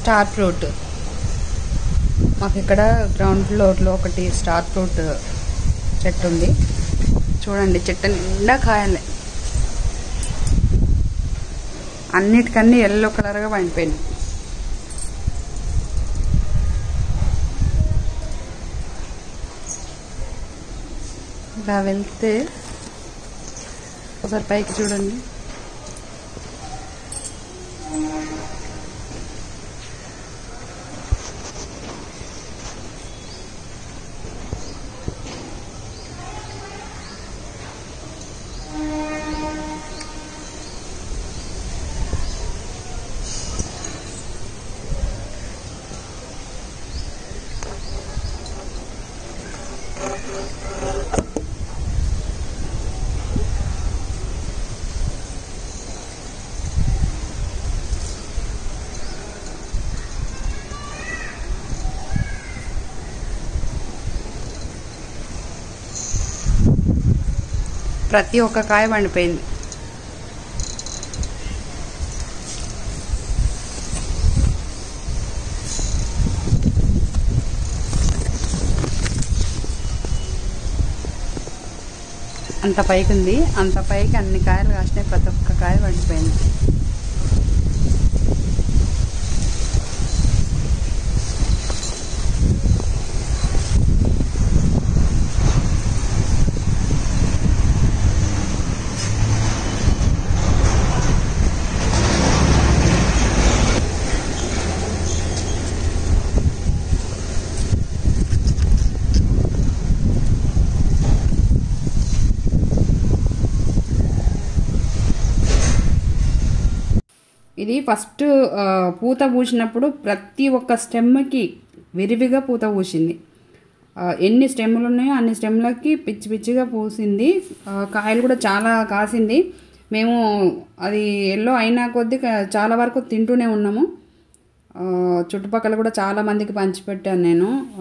star fruit మాకు ఇక్కడ ground ఫ్లోర్లో ఒకటి స్టార్ ఫ్రూట్ చెట్టు ఉంది చూడండి చెట్టు నిండా కాయాలి అన్నిటికన్నీ ఎల్లో కలర్గా పండిపోయింది ఇలా వెళ్తే ఒకసారి పైకి చూడండి ప్రతి ఒక్క కాయ పండిపోయింది అంత పైకి ఉంది అంత పైకి అన్ని కాయలు కాసినాయి ప్రతి ఒక్క కాయ పండిపోయింది ఇది ఫస్ట్ ఆ, పూత పూసినప్పుడు ప్రతి ఒక్క స్టెమ్కి విరివిగా పూత పూసింది ఆ, ఎన్ని స్టెమ్లు ఉన్నాయో అన్ని స్టెమ్లకి పిచ్చి పిచ్చిగా పూసింది ఆ, కాయలు కూడా చాలా కాసింది మేము అది ఎల్లో అయినా కొద్దీ కా- చాలా వరకు తింటూనే ఉన్నాము ఆ, చుట్టుపక్కల కూడా చాలా మందికి పంచిపెట్టాను నేను ఆ,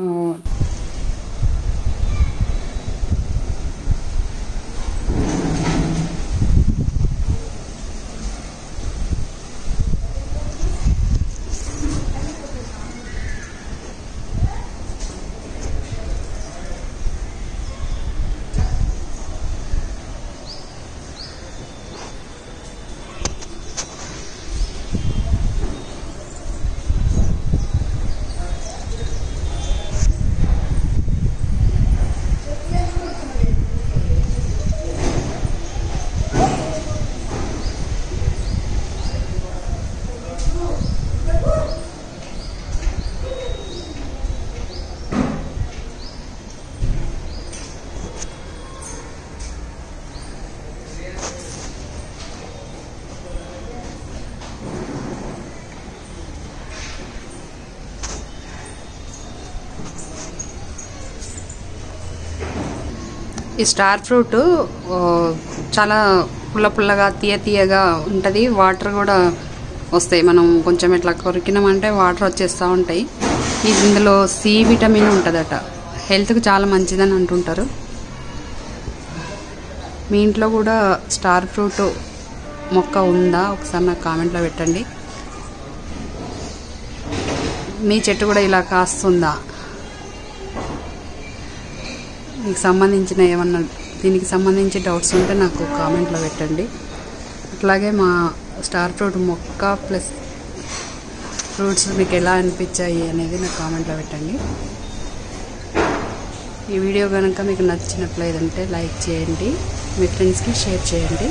ఈ స్టార్ ఫ్రూట్ ఆ, చాలా పుల్ల పుల్లగా తీయ తీయగా ఉంటుంది వాటర్ కూడా వస్తాయి మనం కొంచెం ఇట్లా కొరికినామంటే వాటర్ వచ్చేస్తూ ఉంటాయి ఇది ఇందులో సి విటమిన్ ఉంటుందట హెల్త్కి చాలా మంచిదని అంటుంటారు మీ ఇంట్లో కూడా స్టార్ ఫ్రూట్ మొక్క ఉందా ఒకసారి నాకు కామెంట్లో పెట్టండి మీ చెట్టు కూడా ఇలా కాస్తుందా మీకు సంబంధించిన ఏమన్నా దీనికి సంబంధించి డౌట్స్ ఉంటే నాకు కామెంట్లో పెట్టండి అట్లాగే మా స్టార్ ఫ్రూట్ మొక్క ప్లస్ ఫ్రూట్స్ మీకు ఎలా అనిపించాయి అనేది నాకు కామెంట్లో పెట్టండి ఈ వీడియో కనుక మీకు నచ్చినట్లయితే లైక్ చేయండి మీ ఫ్రెండ్స్కి షేర్ చేయండి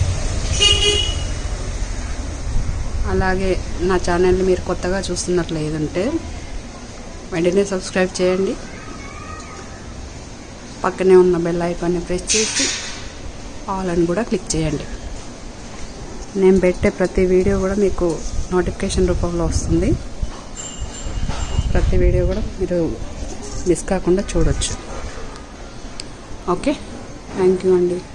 అలాగే నా ఛానల్ని మీరు కొత్తగా చూస్తున్నట్లేదంటే వెంటనే సబ్స్క్రైబ్ చేయండి పక్కనే ఉన్న బెల్ ఐకాన్ని ప్రెస్ చేసి ఆల్ అని కూడా క్లిక్ చేయండి నేను పెట్టే ప్రతి వీడియో కూడా మీకు నోటిఫికేషన్ రూపంలో వస్తుంది ప్రతి వీడియో కూడా మీరు మిస్ కాకుండా చూడొచ్చు ఓకే థ్యాంక్ యూ అండి